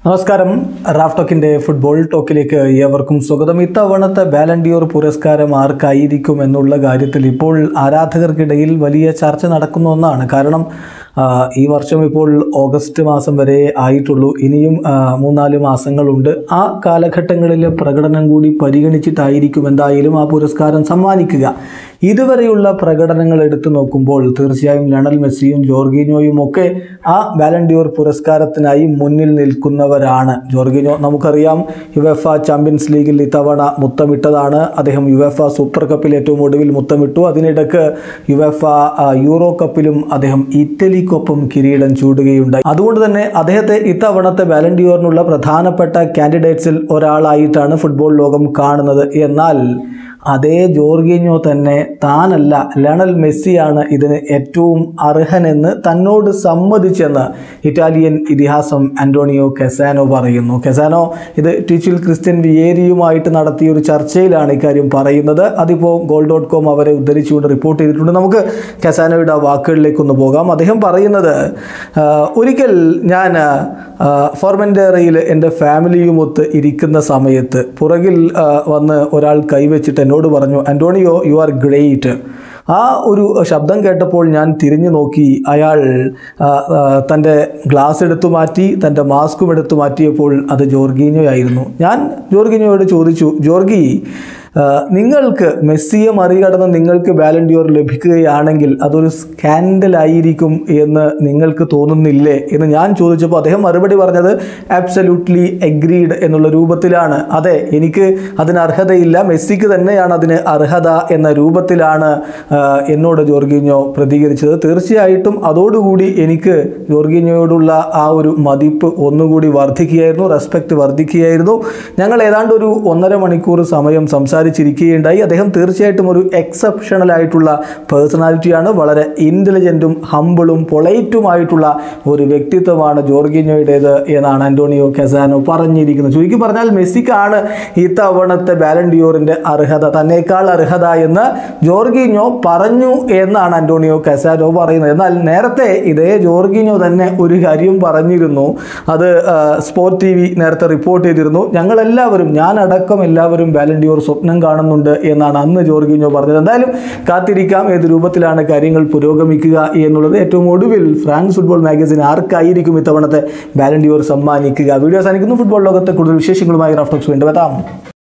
നമസ്കാരം Raf ടോക്കിന്റെ football ടോക്കിലേക്ക് ഏവർക്കും സ്വാഗതം ഇത്തവണത്തെ ബാലൻഡിയോർ പുരസ്കാരം ആർക്കായിരിക്കും എന്നുള്ള കാര്യത്തിൽ ഇപ്പോൾ ആരാധകർക്കിടയിൽ വലിയ ചർച്ച നടക്കുന്ന ഒന്നാണ് കാരണം ആ, ഈ വർഷം ഇപ്പോൾ ഓഗസ്റ്റ് മാസം വരെ ആയിട്ടുള്ളൂ ഇനിയും ആ, മൂന്നാല് മാസങ്ങളുണ്ട് ആ കാലഘട്ടങ്ങളിലെ പ്രകടനം കൂടി പരിഗണിച്ചിട്ടായിരിക്കും എന്തായാലും ആ പുരസ്കാരം സമ്മാനിക്കുക ഇതുവരെയുള്ള പ്രകടനങ്ങൾ എടുത്തു നോക്കുമ്പോൾ തീർച്ചയായും ലണൽ മെസ്സിയും ജോർഗീനോയും ഒക്കെ ആ ബാലൻഡിയോർ പുരസ്കാരത്തിനായി മുന്നിൽ നിൽക്കുന്നവരാണ് ജോർഗീനോ നമുക്കറിയാം യുവെഫ ചാമ്പ്യൻസ് ലീഗിൽ ഇത്തവണ മുത്തമിട്ടതാണ് അദ്ദേഹം യുവെഫ സൂപ്പർ കപ്പിൽ ഏറ്റവും ഒടുവിൽ മുത്തമിട്ടു അതിനിടക്ക് യുവെഫ ആ, യൂറോ കപ്പിലും അദ്ദേഹം ഇറ്റലിക്കൊപ്പം കിരീടം ചൂടുകയുണ്ടായി അതുകൊണ്ട് തന്നെ അദ്ദേഹത്തെ ഇത്തവണത്തെ ബാലൻഡിയോറിനുള്ള പ്രധാനപ്പെട്ട കാൻഡിഡേറ്റ്സിൽ ഒരാളായിട്ടാണ് ഫുട്ബോൾ ലോകം കാണുന്നത് എന്നാൽ അതേ ജോർഗീഞ്ഞോ തന്നെ താനല്ല ലണൽ മെസ്സിയാണ് ഇതിന് ഏറ്റവും അർഹനെന്ന് തന്നോട് സമ്മതിച്ചെന്ന് ഇറ്റാലിയൻ ഇതിഹാസം അന്റോണിയോ കെസാനോ പറയുന്നു കെസാനോ ഇത് ടീച്ചിൽ ക്രിസ്ത്യൻ വിയേരിയുമായിട്ട് നടത്തിയ ഒരു ചർച്ചയിലാണ് ഇക്കാര്യം പറയുന്നത് അതിപ്പോൾ ഗോൾ ഡോട്ട് കോം അവരെ ഉദ്ധരിച്ചുകൊണ്ട് റിപ്പോർട്ട് ചെയ്തിട്ടുണ്ട് നമുക്ക് കെസാനോയുടെ ആ വാക്കുകളിലേക്കൊന്ന് പോകാം അദ്ദേഹം പറയുന്നത് ആ, ഒരിക്കൽ ഞാൻ ഫോർമെൻറ്റേറയിൽ എൻ്റെ ഫാമിലിയുമൊത്ത് ഇരിക്കുന്ന സമയത്ത് പുറകിൽ ആ, വന്ന് ഒരാൾ കൈവച്ചിട്ട് എന്നോട് പറഞ്ഞു ആൻറ്റോണിയോ യു ആർ ഗ്രേറ്റ് ആ ഒരു ശബ്ദം കേട്ടപ്പോൾ ഞാൻ തിരിഞ്ഞു നോക്കി അയാൾ ആ, ആ, തൻ്റെ ഗ്ലാസ് എടുത്തു മാറ്റി തൻ്റെ മാസ്കും എടുത്തു മാറ്റിയപ്പോൾ അത് ജോർഗീഞ്ഞോ ആയിരുന്നു ഞാൻ ജോർഗീഞ്ഞോയോട് ചോദിച്ചു ജോർഗി ആ, നിങ്ങൾക്ക് മെസ്സിയെ മറികടന്ന് നിങ്ങൾക്ക് ബാലൻഡിയോർ ലഭിക്കുകയാണെങ്കിൽ അതൊരു സ്കാൻഡലായിരിക്കും എന്ന് നിങ്ങൾക്ക് തോന്നുന്നില്ലേ എന്ന് ഞാൻ ചോദിച്ചപ്പോൾ അദ്ദേഹം മറുപടി പറഞ്ഞത് ആബ്സല്യൂട്ട്ലി എഗ്രീഡ് എന്നുള്ള രൂപത്തിലാണ് അതെ എനിക്ക് അതിന് അർഹതയില്ല മെസ്സിക്ക് തന്നെയാണ് അതിന് അർഹത എന്ന രൂപത്തിലാണ് ആ, എന്നോട് ജോർഗീഞ്ഞോ പ്രതികരിച്ചത് തീർച്ചയായിട്ടും അതോടുകൂടി എനിക്ക് ജോർഗീഞ്ഞോയോടുള്ള ആ ഒരു മതിപ്പ് ഒന്നുകൂടി വർദ്ധിക്കുകയായിരുന്നു റെസ്പെക്റ്റ് വർദ്ധിക്കുകയായിരുന്നു ഞങ്ങൾ ഏതാണ്ട് ഒരു ഒന്നര മണിക്കൂർ സമയം സംസാരിച്ചിരിക്കുകയുണ്ടായി അദ്ദേഹം തീർച്ചയായിട്ടും ഒരു എക്സെപ്ഷണൽ ആയിട്ടുള്ള പേഴ്സണാലിറ്റിയാണ് വളരെ ഇൻ്റലിജൻറ്റും ഹമ്പിളും പൊളൈറ്റുമായിട്ടുള്ള ഒരു വ്യക്തിത്വമാണ് ജോർഗിഞ്ഞോയുടേത് എന്നാണ് അന്റോണിയോ കെസാനോ പറഞ്ഞിരിക്കുന്നത് ചുരുക്കി പറഞ്ഞാൽ മെസ്സിക്കാണ് ഇത്തവണത്തെ ബാലൻഡിയോറിൻ്റെ അർഹത തന്നേക്കാൾ അർഹത എന്ന് ജോർഗിഞ്ഞോ പറഞ്ഞു എന്നാണ് അന്റോണിയോ കെസാനോ പറയുന്നത് എന്നാൽ നേരത്തെ ഇതേ ജോർഗിഞ്ഞോ തന്നെ ഒരു കാര്യം പറഞ്ഞിരുന്നു അത് ആ, സ്പോർട് ടി വി നേരത്തെ റിപ്പോർട്ട് ചെയ്തിരുന്നു ഞങ്ങളെല്ലാവരും ഞാനടക്കം എല്ലാവരും ബാലൻഡിയോർ സ്വപ്നം കാണുന്നുണ്ട് എന്നാണ് അന്ന് ജോർഗിഞ്ഞോ പറഞ്ഞത് എന്തായാലും കാത്തിരിക്കാം ഏത് രൂപത്തിലാണ് കാര്യങ്ങൾ പുരോഗമിക്കുക എന്നുള്ളത് ഏറ്റവും ഒടുവിൽ ഫ്രാൻസ് ഫുട്ബോൾ മാഗസിൻ ആർക്കായിരിക്കും ഇത്തവണത്തെ ബാലൻഡിയോർ സമ്മാനിക്കുക വീഡിയോ അവസാനിക്കുന്നു ഫുട്ബോൾ ലോകത്തെ കൂടുതൽ വിശേഷങ്ങളുമായി റാഫ്റ്റോക്സ് വീണ്ടും എത്താം